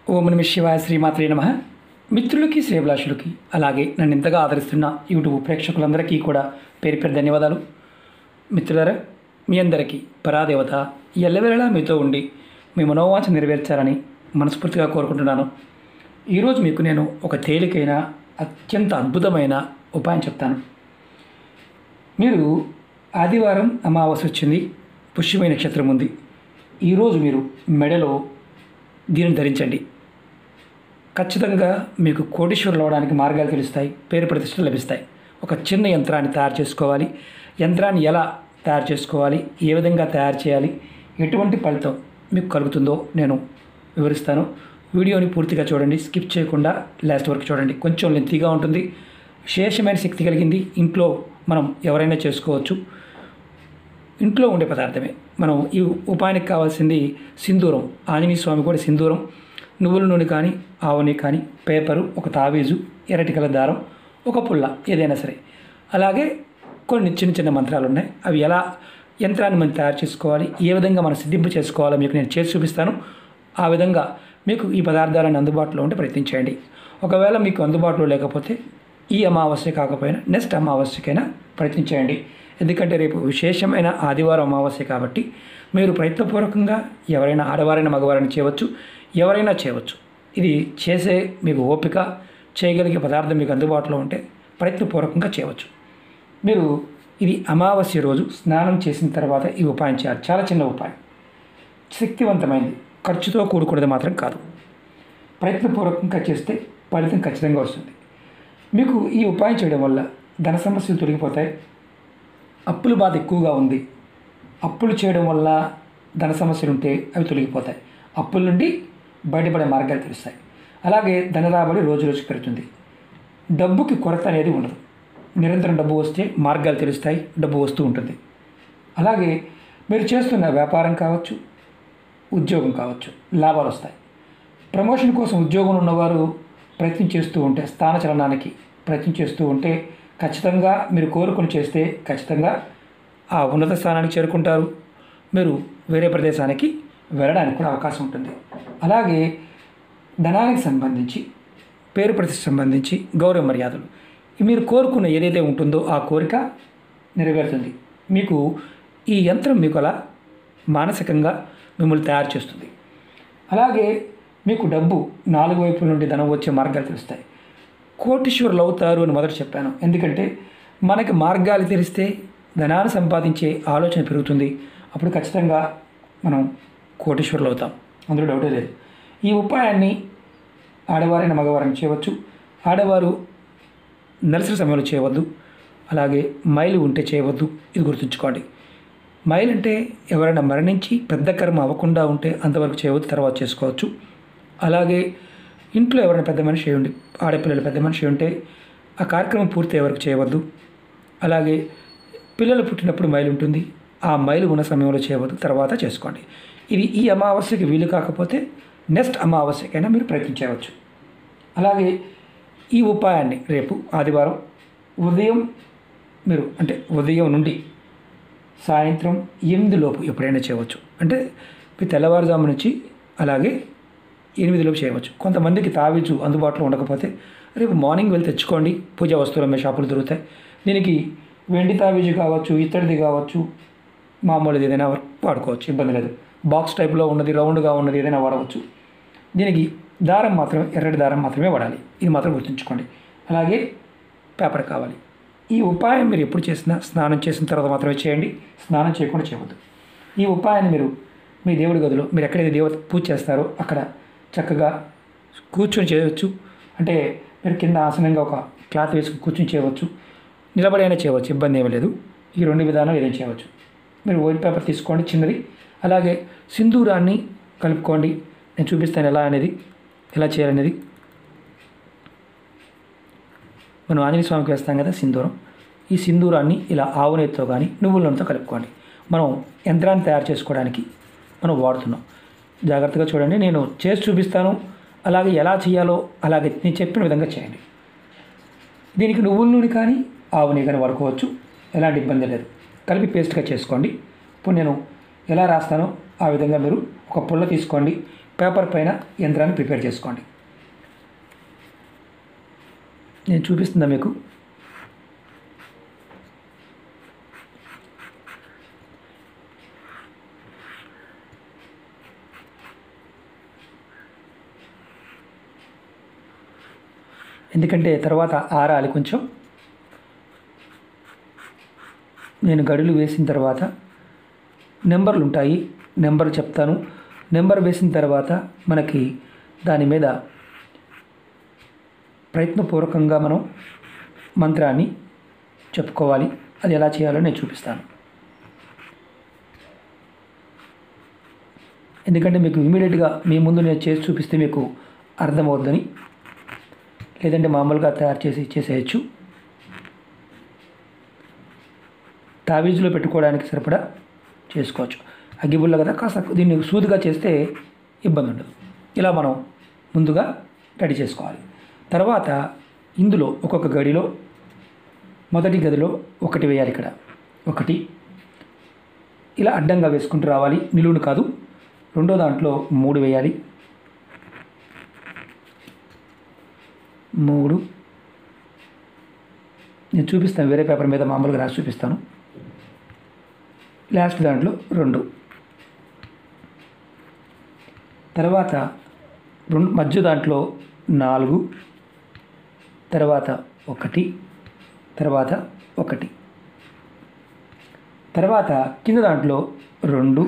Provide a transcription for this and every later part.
ఓం నమ శివాయ శ్రీమాత్రే నమ మిత్రులకి శ్రేభిలాషులకి అలాగే నన్ను ఇంతగా ఆదరిస్తున్న యూట్యూబ్ ప్రేక్షకులందరికీ కూడా పేరు పేరు ధన్యవాదాలు మిత్రులారా మీ అందరికీ పరాదేవత ఎల్లవేళలా మీతో ఉండి మీ మనోవాంఛ నెరవేర్చాలని మనస్ఫూర్తిగా కోరుకుంటున్నాను ఈరోజు మీకు నేను ఒక తేలికైన అత్యంత అద్భుతమైన ఉపాయం చెప్తాను మీరు ఆదివారం అమావాస్య వచ్చింది పుష్యమైన నక్షత్రం ఉంది ఈరోజు మీరు మెడలో దీనిని ధరించండి ఖచ్చితంగా మీకు కోటీశ్వరులు అవడానికి మార్గాలు తెలుస్తాయి పేరు ప్రతిష్టలు లభిస్తాయి ఒక చిన్న యంత్రాన్ని తయారు చేసుకోవాలి యంత్రాన్ని ఎలా తయారు చేసుకోవాలి ఏ విధంగా తయారు చేయాలి ఎటువంటి ఫలితం మీకు కలుగుతుందో నేను వివరిస్తాను వీడియోని పూర్తిగా చూడండి స్కిప్ చేయకుండా లాస్ట్ వరకు చూడండి కొంచెం లెంతీగా ఉంటుంది విశేషమైన శక్తి కలిగింది ఇంట్లో మనం ఎవరైనా చేసుకోవచ్చు ఇంట్లో ఉండే పదార్థమే మనం ఈ ఉపాయానికి కావాల్సింది సింధూరం ఆంజనేయ స్వామి కూడా సింధూరం నువ్వుల నూనె కానీ ఆవుని కానీ పేపరు ఒక తావీజు ఎర్రటి కల దారం ఒక పుల్ల ఏదైనా సరే అలాగే కొన్ని చిన్న చిన్న మంత్రాలు ఉన్నాయి అవి ఎలా యంత్రాన్ని మనం తయారు చేసుకోవాలి ఏ విధంగా మనం సిద్ధింపు చేసుకోవాలో మీకు నేను చేసి చూపిస్తాను ఆ విధంగా మీకు ఈ పదార్థాలను అందుబాటులో ఉంటే ప్రయత్నించండి ఒకవేళ మీకు అందుబాటులో లేకపోతే ఈ అమావాస్య కాకపోయినా నెక్స్ట్ అమావాస్యకైనా ప్రయత్నించేయండి ఎందుకంటే రేపు విశేషమైన ఆదివారం అమావాస్య కాబట్టి మీరు ప్రయత్నపూర్వకంగా ఎవరైనా ఆడవారైనా మగవారైనా చేయవచ్చు ఎవరైనా చేయవచ్చు ఇది చేసే మీకు ఓపిక చేయగలిగే పదార్థం మీకు అందుబాటులో ఉంటే ప్రయత్నపూర్వకంగా చేయవచ్చు మీరు ఇది అమావాస్య రోజు స్నానం చేసిన తర్వాత ఈ ఉపాయం చేయాలి చాలా చిన్న ఉపాయం శక్తివంతమైంది ఖర్చుతో కూడుకున్నది మాత్రం కాదు ప్రయత్నపూర్వకంగా చేస్తే ఫలితం ఖచ్చితంగా వస్తుంది మీకు ఈ ఉపాయం చేయడం వల్ల ధన సమస్యలు తొలగిపోతాయి అప్పుల బాధ ఎక్కువగా ఉంది అప్పులు చేయడం వల్ల ధన సమస్యలు ఉంటే అవి తొలగిపోతాయి అప్పుల నుండి బయటపడే మార్గాలు తెలుస్తాయి అలాగే ధన రాబడి రోజు రోజు పెరుగుతుంది డబ్బుకి కొరత అనేది ఉండదు నిరంతరం డబ్బు వస్తే మార్గాలు తెలుస్తాయి డబ్బు వస్తూ ఉంటుంది అలాగే మీరు చేస్తున్న వ్యాపారం కావచ్చు ఉద్యోగం కావచ్చు లాభాలు వస్తాయి ప్రమోషన్ కోసం ఉద్యోగంలో ఉన్నవారు ప్రయత్నం చేస్తూ ఉంటే స్థానచలనానికి ప్రయత్నం చేస్తూ ఉంటే ఖచ్చితంగా మీరు కోరుకుని చేస్తే ఖచ్చితంగా ఆ ఉన్నత స్థానానికి చేరుకుంటారు మీరు వేరే ప్రదేశానికి వెళ్ళడానికి కూడా అవకాశం ఉంటుంది అలాగే ధనానికి సంబంధించి పేరు ప్రతిష్ట సంబంధించి గౌరవ మర్యాదలు మీరు కోరుకున్న ఏదైతే ఉంటుందో ఆ కోరిక నెరవేరుతుంది మీకు ఈ యంత్రం మీకు అలా మానసికంగా మిమ్మల్ని తయారు చేస్తుంది అలాగే మీకు డబ్బు నాలుగు వైపుల నుండి ధనం వచ్చే మార్గాలు తెలుస్తాయి కోటీశ్వరులు అవుతారు అని మొదట చెప్పాను ఎందుకంటే మనకి మార్గాలు తెలిస్తే ధనాన్ని సంపాదించే ఆలోచన పెరుగుతుంది అప్పుడు ఖచ్చితంగా మనం కోటీశ్వరులు అవుతాం అందులో డౌటే లేదు ఈ ఉపాయాన్ని ఆడవారైన మగవారిని చేయవచ్చు ఆడవారు నెలసరి సమయంలో చేయవద్దు అలాగే మైలు ఉంటే చేయవద్దు ఇది గుర్తుంచుకోండి మైల్ అంటే ఎవరైనా మరణించి పెద్ద కర్మ అవ్వకుండా ఉంటే అంతవరకు చేయవద్దు తర్వాత చేసుకోవచ్చు అలాగే ఇంట్లో ఎవరైనా పెద్ద మనిషి ఉండి ఆడపిల్లలు పెద్ద మనిషి ఉంటే ఆ కార్యక్రమం పూర్తి ఎవరికి చేయవద్దు అలాగే పిల్లలు పుట్టినప్పుడు మైలు ఉంటుంది ఆ మైలు ఉన్న సమయంలో చేయవద్దు తర్వాత చేసుకోండి ఇది ఈ అమావాస్యకి వీలు కాకపోతే నెక్స్ట్ అమావాస్యకైనా మీరు ప్రయత్నించవచ్చు అలాగే ఈ ఉపాయాన్ని రేపు ఆదివారం ఉదయం మీరు అంటే ఉదయం నుండి సాయంత్రం ఎనిమిది లోపు ఎప్పుడైనా చేయవచ్చు అంటే మీ తెల్లవారుజాము నుంచి అలాగే ఎనిమిది లోపు చేయవచ్చు కొంతమందికి తావీజు అందుబాటులో ఉండకపోతే రేపు మార్నింగ్ వెళ్ళి తెచ్చుకోండి పూజా వస్తువులు అమ్మే షాపులు దొరుకుతాయి దీనికి వెండి తావీజు కావచ్చు ఇత్తడిది కావచ్చు మామూలుది ఏదైనా వాడుకోవచ్చు ఇబ్బంది లేదు బాక్స్ టైప్లో ఉన్నది రౌండ్గా ఉన్నది ఏదైనా వాడవచ్చు దీనికి దారం మాత్రమే ఎర్రటి దారం మాత్రమే వాడాలి ఇది మాత్రం గుర్తుంచుకోండి అలాగే పేపర్ కావాలి ఈ ఉపాయం మీరు ఎప్పుడు చేసినా స్నానం చేసిన తర్వాత మాత్రమే చేయండి స్నానం చేయకుండా చేయవద్దు ఈ ఉపాయాన్ని మీరు మీ దేవుడి గదిలో మీరు ఎక్కడైతే దేవత పూజ చేస్తారో అక్కడ చక్కగా కూర్చొని చేయవచ్చు అంటే మీరు కింద ఆసనంగా ఒక క్లాత్ వేసుకుని కూర్చొని చేయవచ్చు నిలబడి అయినా చేయవచ్చు ఇబ్బంది ఏమీ లేదు ఈ రెండు విధానాలు ఏదైనా చేయవచ్చు మీరు వైట్ పేపర్ తీసుకోండి చిన్నది అలాగే సింధూరాన్ని కలుపుకోండి నేను చూపిస్తాను ఎలా అనేది ఎలా చేయాలనేది మనం ఆంజనేయ స్వామికి వేస్తాం కదా సింధూరం ఈ సింధూరాన్ని ఇలా ఆవు నెయ్యితో కానీ నువ్వుల నూనెతో కలుపుకోండి మనం యంత్రాన్ని తయారు చేసుకోవడానికి మనం వాడుతున్నాం జాగ్రత్తగా చూడండి నేను చేసి చూపిస్తాను అలాగే ఎలా చేయాలో అలాగే నేను చెప్పిన విధంగా చేయండి దీనికి నువ్వుల నూనె కానీ ఆవు నెయ్యి కానీ వాడుకోవచ్చు ఎలాంటి ఇబ్బంది లేదు కలిపి పేస్ట్గా చేసుకోండి ఇప్పుడు నేను ఎలా రాస్తానో ఆ విధంగా మీరు ఒక పుల్ల తీసుకోండి పేపర్ పైన యంత్రాన్ని ప్రిపేర్ చేసుకోండి నేను చూపిస్తుందా మీకు ఎందుకంటే తర్వాత ఆరాలి కొంచెం నేను గడులు వేసిన తర్వాత నెంబర్లు ఉంటాయి నెంబర్ చెప్తాను నెంబర్ వేసిన తర్వాత మనకి దాని మీద ప్రయత్నపూర్వకంగా మనం మంత్రాన్ని చెప్పుకోవాలి అది ఎలా చేయాలో నేను చూపిస్తాను ఎందుకంటే మీకు ఇమీడియట్గా మీ ముందు నేను చేసి చూపిస్తే మీకు అర్థమవుద్దని లేదంటే మామూలుగా తయారు చేసి చేసేయచ్చు తావీజులో పెట్టుకోవడానికి సరిపడా చేసుకోవచ్చు అగ్గిబుల్ల కదా కాస్త దీన్ని సూదిగా చేస్తే ఇబ్బంది ఉండదు ఇలా మనం ముందుగా రెడీ చేసుకోవాలి తర్వాత ఇందులో ఒక్కొక్క గడిలో మొదటి గదిలో ఒకటి వేయాలి ఇక్కడ ఒకటి ఇలా అడ్డంగా వేసుకుంటూ రావాలి నిలువును కాదు రెండో దాంట్లో మూడు వేయాలి మూడు నేను చూపిస్తాను వేరే పేపర్ మీద మామూలుగా రాసి చూపిస్తాను లాస్ట్ దాంట్లో రెండు తర్వాత రెండు మధ్య దాంట్లో నాలుగు తర్వాత ఒకటి తర్వాత ఒకటి తర్వాత కింద దాంట్లో రెండు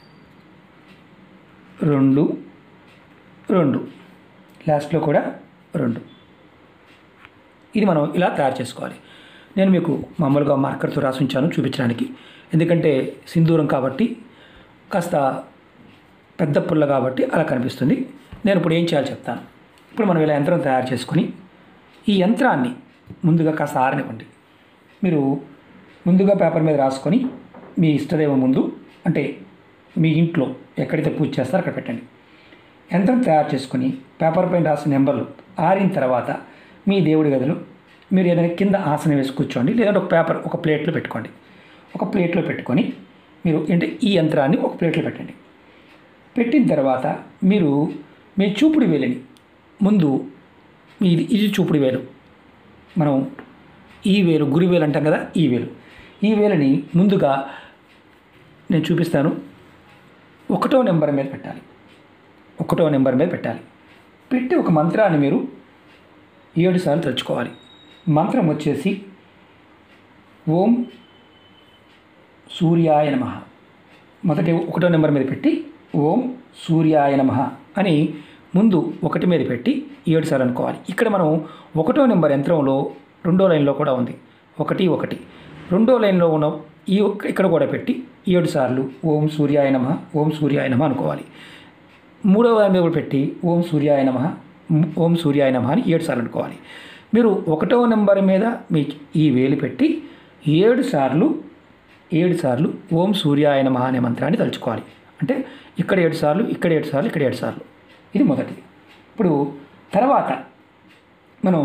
రెండు రెండు లాస్ట్లో కూడా రెండు ఇది మనం ఇలా తయారు చేసుకోవాలి నేను మీకు మామూలుగా మార్కర్తో రాసి ఉంచాను చూపించడానికి ఎందుకంటే సింధూరం కాబట్టి కాస్త పెద్ద పుల్ల కాబట్టి అలా కనిపిస్తుంది నేను ఇప్పుడు ఏం చేయాలో చెప్తాను ఇప్పుడు మనం ఇలా యంత్రం తయారు చేసుకుని ఈ యంత్రాన్ని ముందుగా కాస్త ఆరనివ్వండి మీరు ముందుగా పేపర్ మీద రాసుకొని మీ ఇష్టదైవం ముందు అంటే మీ ఇంట్లో ఎక్కడైతే పూజ చేస్తారో అక్కడ పెట్టండి యంత్రం తయారు చేసుకుని పేపర్ పైన రాసిన నెంబర్లు ఆరిన తర్వాత మీ దేవుడి గదిలో మీరు ఏదైనా కింద ఆసనం వేసి కూర్చోండి లేదంటే ఒక పేపర్ ఒక ప్లేట్లో పెట్టుకోండి ఒక ప్లేట్లో పెట్టుకొని మీరు అంటే ఈ యంత్రాన్ని ఒక ప్లేట్లో పెట్టండి పెట్టిన తర్వాత మీరు మీ చూపుడు వేలని ముందు ఇది ఇది చూపుడు వేలు మనం ఈ వేలు గురి వేలు అంటాం కదా ఈ వేలు ఈ వేలని ముందుగా నేను చూపిస్తాను ఒకటో నెంబర్ మీద పెట్టాలి ఒకటో నెంబర్ మీద పెట్టాలి పెట్టి ఒక మంత్రాన్ని మీరు ఏడు సార్లు తలుచుకోవాలి మంత్రం వచ్చేసి ఓం సూర్యాయ నమ మొదటి ఒకటో నెంబర్ మీద పెట్టి ఓం సూర్యాయ నమ అని ముందు ఒకటి మీద పెట్టి ఏడు సార్లు అనుకోవాలి ఇక్కడ మనం ఒకటో నెంబర్ యంత్రంలో రెండో లైన్లో కూడా ఉంది ఒకటి ఒకటి రెండో లైన్లో ఉన్న ఈ ఒక్క- ఇక్కడ కూడా పెట్టి ఏడు సార్లు ఓం సూర్యాయ నమ ఓం సూర్యాయ నమ అనుకోవాలి మూడవ దాని మీద కూడా పెట్టి ఓం సూర్యాయ నమ ఓం సూర్యాయ నమ అని ఏడు సార్లు అనుకోవాలి మీరు ఒకటో నెంబర్ మీద మీ ఈ వేలు పెట్టి ఏడు సార్లు ఏడు సార్లు ఓం సూర్యాయ నమ అనే మంత్రాన్ని తలుచుకోవాలి అంటే ఇక్కడ ఏడు సార్లు ఇక్కడ ఏడు సార్లు ఇక్కడ ఏడు సార్లు ఇది మొదటిది ఇప్పుడు తర్వాత మనం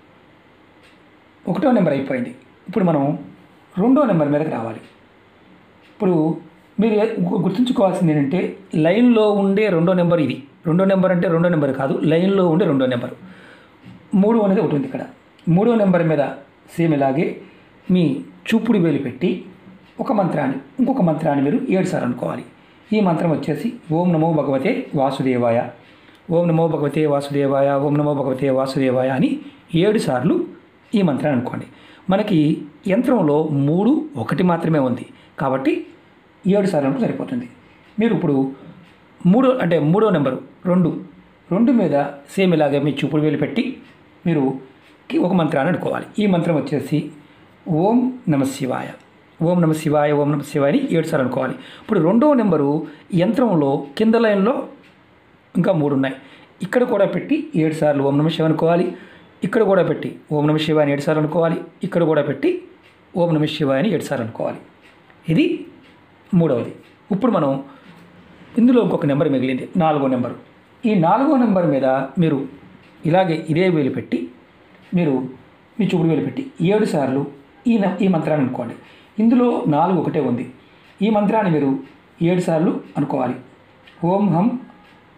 ఒకటో నెంబర్ అయిపోయింది ఇప్పుడు మనం రెండో నెంబర్ మీదకి రావాలి ఇప్పుడు మీరు ఏ- గు- గుర్తుంచుకోవాల్సింది ఏంటంటే లైన్లో ఉండే రెండో నెంబర్ ఇది రెండో నెంబర్ అంటే రెండో నెంబర్ కాదు లైన్లో ఉండే రెండో నెంబర్ మూడు అనేది ఒకటి ఉంది ఇక్కడ మూడో నెంబర్ మీద సేమ్ ఇలాగే మీ చూపుడు వేలు పెట్టి ఒక మంత్రాన్ని ఇంకొక మంత్రాన్ని మీరు ఏడు సార్లు అనుకోవాలి ఈ మంత్రం వచ్చేసి ఓం నమో భగవతే వాసుదేవాయ ఓం నమో భగవతే వాసుదేవాయ ఓం నమో భగవతే వాసుదేవాయ అని ఏడు సార్లు ఈ మంత్రాన్ని అనుకోండి మనకి యంత్రంలో మూడు ఒకటి మాత్రమే ఉంది కాబట్టి ఏడు సార్లు అనుకో సరిపోతుంది మీరు ఇప్పుడు మూడో అంటే మూడో నెంబరు రెండు రెండు మీద సేమ్ ఇలాగే మీ చూపుడు వేలు పెట్టి మీరు కి- ఒక మంత్రాన్ని అనుకోవాలి ఈ మంత్రం వచ్చేసి ఓం నమ శివాయ ఓం నమ శివాయ ఓం నమ శివాయ అని ఏడు సార్లు అనుకోవాలి ఇప్పుడు రెండో నెంబరు యంత్రంలో కింద లైన్లో ఇంకా మూడు ఉన్నాయి ఇక్కడ కూడా పెట్టి ఏడు సార్లు ఓం నమ శివ అనుకోవాలి ఇక్కడ కూడా పెట్టి ఓం నమ శివాయ అని ఏడు సార్లు అనుకోవాలి ఇక్కడ కూడా పెట్టి ఓం నమ శివాయ అని ఏడు సార్లు అనుకోవాలి ఇది మూడవది ఇప్పుడు మనం ఇందులో ఇంకొక నెంబర్ మిగిలింది నాలుగో నెంబరు ఈ నాలుగో నెంబర్ మీద మీరు ఇలాగే ఇదే వేలు పెట్టి మీరు మీ చూపుడు వేలు పెట్టి ఏడు సార్లు ఈ న- ఈ మంత్రాన్ని అనుకోండి ఇందులో నాలుగు ఒకటే ఉంది ఈ మంత్రాన్ని మీరు ఏడు సార్లు అనుకోవాలి ఓం హం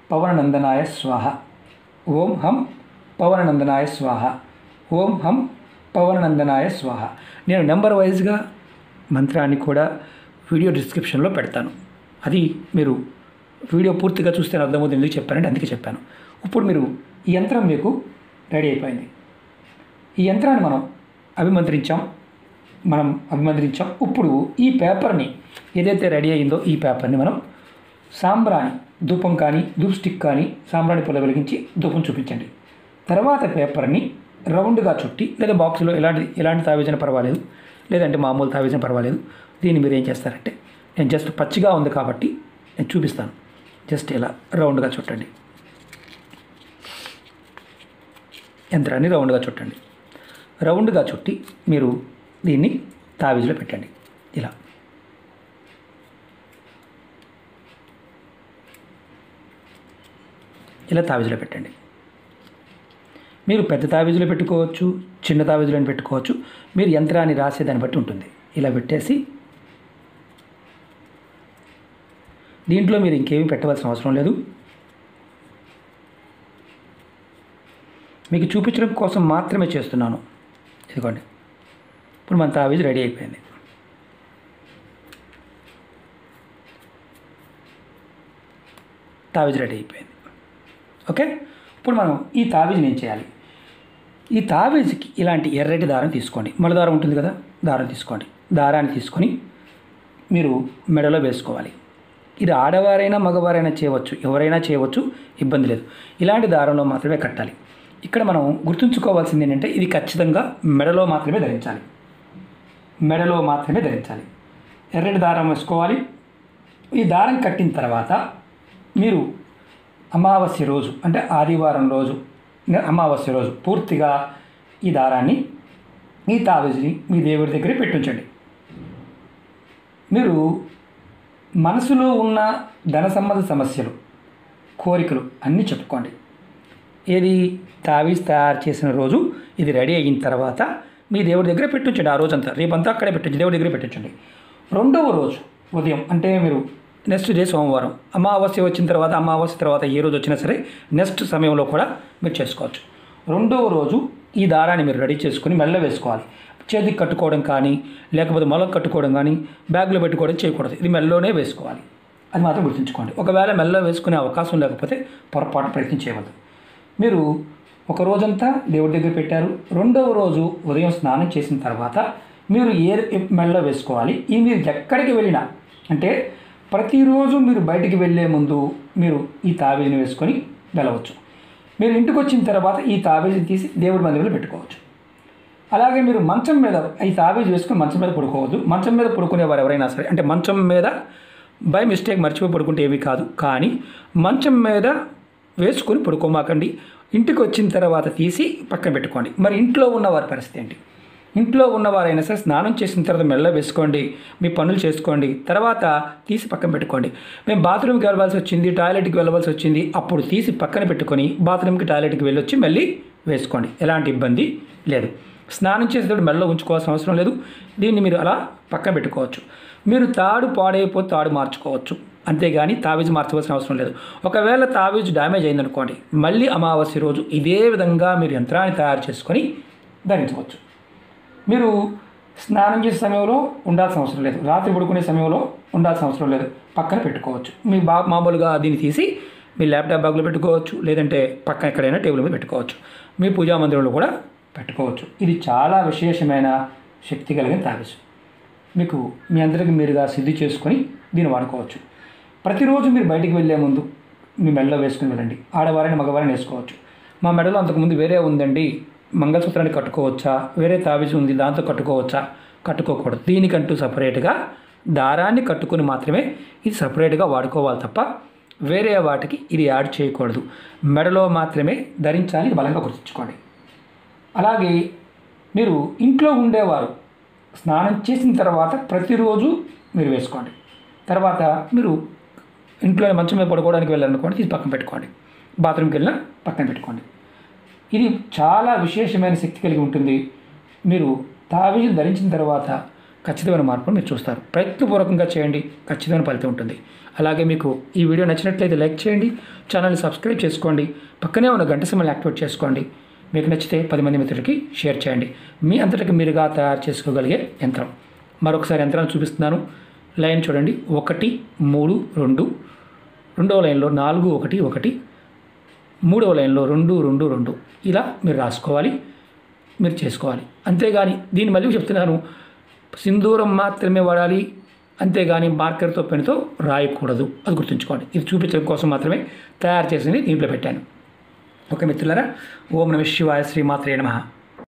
పవననందనాయ స్వాహ ఓం హం పవననందనాయ స్వాహ ఓం హం పవననందనాయ స్వాహ నేను నెంబర్ వైజ్గా మంత్రాన్ని కూడా వీడియో డిస్క్రిప్షన్లో పెడతాను అది మీరు వీడియో పూర్తిగా చూస్తే అర్థమవుతుంది ఎందుకు చెప్పానంటే అందుకే చెప్పాను ఇప్పుడు మీరు ఈ యంత్రం మీకు రెడీ అయిపోయింది ఈ యంత్రాన్ని మనం అభిమంత్రించాం మనం అభిమంత్రించాం ఇప్పుడు ఈ పేపర్ని ఏదైతే రెడీ అయిందో ఈ పేపర్ని మనం సాంబ్రాణి ధూపం కానీ ధూప్ స్టిక్ కానీ సాంబ్రాణి పొల వెలిగించి ధూపం చూపించండి తర్వాత పేపర్ని రౌండ్గా చుట్టి లేదా బాక్స్లో ఎలాంటి ఎలాంటి తావేజన పర్వాలేదు లేదంటే మామూలు తావేజన పర్వాలేదు దీన్ని మీరు ఏం చేస్తారంటే నేను జస్ట్ పచ్చిగా ఉంది కాబట్టి నేను చూపిస్తాను జస్ట్ ఇలా రౌండ్గా చుట్టండి యంత్రాన్ని రౌండ్గా చుట్టండి రౌండ్గా చుట్టి మీరు దీన్ని తావీజులో పెట్టండి ఇలా ఇలా తావీజులో పెట్టండి మీరు పెద్ద తావీజులో పెట్టుకోవచ్చు చిన్న తావీజులో పెట్టుకోవచ్చు మీరు యంత్రాన్ని రాసేదాన్ని బట్టి ఉంటుంది ఇలా పెట్టేసి దీంట్లో మీరు ఇంకేమీ పెట్టవలసిన అవసరం లేదు మీకు చూపించడం కోసం మాత్రమే చేస్తున్నాను ఇదిగోండి ఇప్పుడు మన తావీజ్ రెడీ అయిపోయింది తావీజ్ రెడీ అయిపోయింది ఓకే ఇప్పుడు మనం ఈ తావీజ్ని ఏం చేయాలి ఈ తావీజ్కి ఇలాంటి ఎర్రటి దారం తీసుకోండి మళ్ళీ దారం ఉంటుంది కదా దారం తీసుకోండి దారాన్ని తీసుకొని మీరు మెడలో వేసుకోవాలి ఇది ఆడవారైనా మగవారైనా చేయవచ్చు ఎవరైనా చేయవచ్చు ఇబ్బంది లేదు ఇలాంటి దారంలో మాత్రమే కట్టాలి ఇక్కడ మనం గుర్తుంచుకోవాల్సింది ఏంటంటే ఇది ఖచ్చితంగా మెడలో మాత్రమే ధరించాలి మెడలో మాత్రమే ధరించాలి ఎర్రటి దారం వేసుకోవాలి ఈ దారం కట్టిన తర్వాత మీరు అమావాస్య రోజు అంటే ఆదివారం రోజు అమావాస్య రోజు పూర్తిగా ఈ దారాన్ని ఈ తావేజుని మీ దేవుడి దగ్గరే పెట్టించండి మీరు మనసులో ఉన్న ధన సంబంధ సమస్యలు కోరికలు అన్నీ చెప్పుకోండి ఏది తావీజ్ తయారు చేసిన రోజు ఇది రెడీ అయిన తర్వాత మీ దేవుడి దగ్గర పెట్టించండి ఆ రోజంతా రేపంతా అక్కడే పెట్టించండి దేవుడి దగ్గర పెట్టించండి రెండవ రోజు ఉదయం అంటే మీరు నెక్స్ట్ డే సోమవారం అమావాస్య వచ్చిన తర్వాత అమావాస్య తర్వాత ఏ రోజు వచ్చినా సరే నెక్స్ట్ సమయంలో కూడా మీరు చేసుకోవచ్చు రెండవ రోజు ఈ దారాన్ని మీరు రెడీ చేసుకుని మెల్ల వేసుకోవాలి చేతికి కట్టుకోవడం కానీ లేకపోతే మొలకు కట్టుకోవడం కానీ బ్యాగ్లో పెట్టుకోవడం చేయకూడదు ఇది మెల్లోనే వేసుకోవాలి అది మాత్రం గుర్తుంచుకోండి ఒకవేళ మెల్ల వేసుకునే అవకాశం లేకపోతే పొరపాటు ప్రయత్నం చేయవద్దు మీరు ఒక రోజంతా దేవుడి దగ్గర పెట్టారు రెండవ రోజు ఉదయం స్నానం చేసిన తర్వాత మీరు ఏ మెడలో వేసుకోవాలి ఈ మీరు ఎక్కడికి వెళ్ళినా అంటే ప్రతిరోజు మీరు బయటికి వెళ్ళే ముందు మీరు ఈ తావీజుని వేసుకొని వెళ్ళవచ్చు మీరు ఇంటికి వచ్చిన తర్వాత ఈ తావీజుని తీసి దేవుడి మందిరంలో పెట్టుకోవచ్చు అలాగే మీరు మంచం మీద ఈ తావీజు వేసుకుని మంచం మీద పడుకోవద్దు మంచం మీద పడుకునేవారు ఎవరైనా సరే అంటే మంచం మీద బై మిస్టేక్ మర్చిపోయి పడుకుంటే ఏమీ కాదు కానీ మంచం మీద వేసుకొని పడుకోమాకండి ఇంటికి వచ్చిన తర్వాత తీసి పక్కన పెట్టుకోండి మరి ఇంట్లో ఉన్న వారి పరిస్థితి ఏంటి ఇంట్లో ఉన్నవారైనా సరే స్నానం చేసిన తర్వాత మెల్ల వేసుకోండి మీ పనులు చేసుకోండి తర్వాత తీసి పక్కన పెట్టుకోండి మేము బాత్రూమ్కి వెళ్ళవలసి వచ్చింది టాయిలెట్కి వెళ్ళవలసి వచ్చింది అప్పుడు తీసి పక్కన పెట్టుకొని బాత్రూమ్కి టాయిలెట్కి వెళ్ళొచ్చి మళ్ళీ వేసుకోండి ఎలాంటి ఇబ్బంది లేదు స్నానం చేసేటప్పుడు మెల్ల ఉంచుకోవాల్సిన అవసరం లేదు దీన్ని మీరు అలా పక్కన పెట్టుకోవచ్చు మీరు తాడు పాడైపోతే తాడు మార్చుకోవచ్చు అంతేగాని తావీజు మార్చవలసిన అవసరం లేదు ఒకవేళ తావీజు డ్యామేజ్ అయిందనుకోండి మళ్ళీ అమావాస్య రోజు ఇదే విధంగా మీరు యంత్రాన్ని తయారు చేసుకొని ధరించవచ్చు మీరు స్నానం చేసే సమయంలో ఉండాల్సిన అవసరం లేదు రాత్రి పడుకునే సమయంలో ఉండాల్సిన అవసరం లేదు పక్కన పెట్టుకోవచ్చు మీ బా మామూలుగా దీన్ని తీసి మీ ల్యాప్టాప్ బ్యాగ్లో పెట్టుకోవచ్చు లేదంటే పక్కన ఎక్కడైనా టేబుల్ మీద పెట్టుకోవచ్చు మీ పూజా మందిరంలో కూడా పెట్టుకోవచ్చు ఇది చాలా విశేషమైన శక్తి కలిగిన తాబేసు మీకు మీ అందరికి మీరుగా సిద్ధి చేసుకొని దీన్ని వాడుకోవచ్చు ప్రతిరోజు మీరు బయటికి వెళ్ళే ముందు మీ మెడలో వేసుకుని వెళ్ళండి ఆడవారిని మగవారిని వేసుకోవచ్చు మా మెడలో అంతకుముందు వేరే ఉందండి మంగళసూత్రాన్ని కట్టుకోవచ్చా వేరే తావిజు ఉంది దాంతో కట్టుకోవచ్చా కట్టుకోకూడదు దీనికంటూ సపరేట్గా దారాన్ని కట్టుకుని మాత్రమే ఇది సపరేట్గా వాడుకోవాలి తప్ప వేరే వాటికి ఇది యాడ్ చేయకూడదు మెడలో మాత్రమే ధరించాలి ఇది బలంగా గుర్తుంచుకోండి అలాగే మీరు ఇంట్లో ఉండేవారు స్నానం చేసిన తర్వాత ప్రతిరోజు మీరు వేసుకోండి తర్వాత మీరు ఇంట్లో మంచం మీద పడుకోవడానికి వెళ్ళాలనుకోండి తీసి పక్కన పెట్టుకోండి బాత్రూమ్కి వెళ్ళినా పక్కన పెట్టుకోండి ఇది చాలా విశేషమైన శక్తి కలిగి ఉంటుంది మీరు తావీజు ధరించిన తర్వాత ఖచ్చితమైన మార్పును మీరు చూస్తారు ప్రయత్నపూర్వకంగా చేయండి ఖచ్చితమైన ఫలితం ఉంటుంది అలాగే మీకు ఈ వీడియో నచ్చినట్లయితే లైక్ చేయండి ఛానల్ని సబ్స్క్రైబ్ చేసుకోండి పక్కనే ఉన్న గంట సింబల్ని యాక్టివేట్ చేసుకోండి మీకు నచ్చితే పది మంది మిత్రులకి షేర్ చేయండి మీ అంతటికి మీరుగా తయారు చేసుకోగలిగే యంత్రం మరొకసారి యంత్రాన్ని చూపిస్తున్నాను లైన్ చూడండి ఒకటి మూడు రెండు రెండవ లైన్లో నాలుగు ఒకటి ఒకటి మూడవ లైన్లో రెండు రెండు రెండు ఇలా మీరు రాసుకోవాలి మీరు చేసుకోవాలి అంతేగాని దీన్ని మళ్ళీ చెప్తున్నాను సింధూరం మాత్రమే వాడాలి అంతేగాని మార్కర్తో పెన్తో రాయకూడదు అది గుర్తుంచుకోండి ఇది చూపించడం కోసం మాత్రమే తయారు చేసింది దీంట్లో పెట్టాను ఓకే మిత్రులారా ఓం నమ శివాయ శ్రీమాత్రే నమః